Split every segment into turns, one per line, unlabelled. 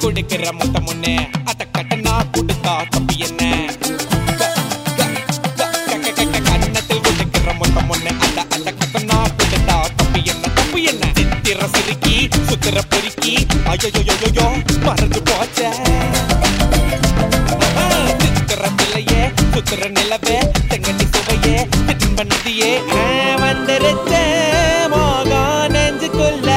கொடுக்கிற முத்த முன்னே அத கட்டனா கொடுத்தா தப்பி என்ன க- க- க- க- க- க- கன்னத்தில் கொடுக்கிற முத்த முன்னே அத அத கட்டனா கொடுத்தா தப்பி என்ன தப்பி என்ன சித்திர சிறுக்கி சுத்திர பொறுக்கி ஐயோ மறந்து போச்சே சித்திரத்திலேயே சுத்திர நிலவே தெங்கட்டி சுவையே தின்ப நதியே ஆ, வந்துருச்சே மோகம் நெஞ்சுக்குள்ள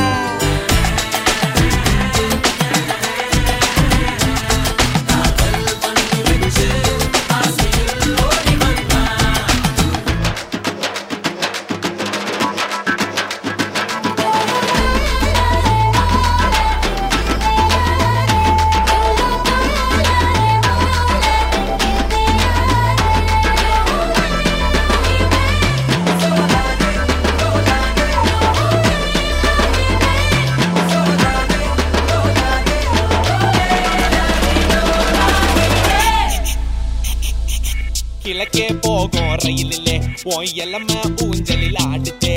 கிழக்கே போகும் ரயிலிலே உன் எல்லம்ம ஊஞ்சலில் ஆடுதே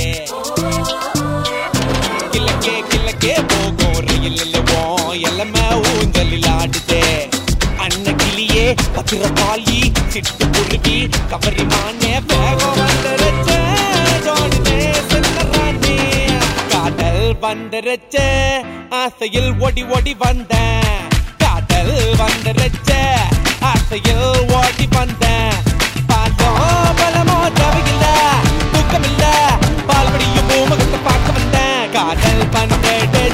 கிழக்கே கிழக்கே போகும் ரயிலிலே உன் எல்லம்ம ஊஞ்சலில் ஆடுதே அன்ன கிளியே பத்திரபாளி சிட்டு குருவி கவரி மானே வேகம் வந்துருச்சே ஜோடினே சின்னராணி காதல் வந்துருச்சே ஆசையில் ஓடி ஓடி வந்தேன் காதல் வந்துருச்சே ஆசையில் ஓடி வந்தேன் பாலோ பலமோ தேவையில்ல தூக்கமில்ல பால்படியும் பூமுகத்தை பார்க்க வந்தேன் காதல் வந்துடுச்சு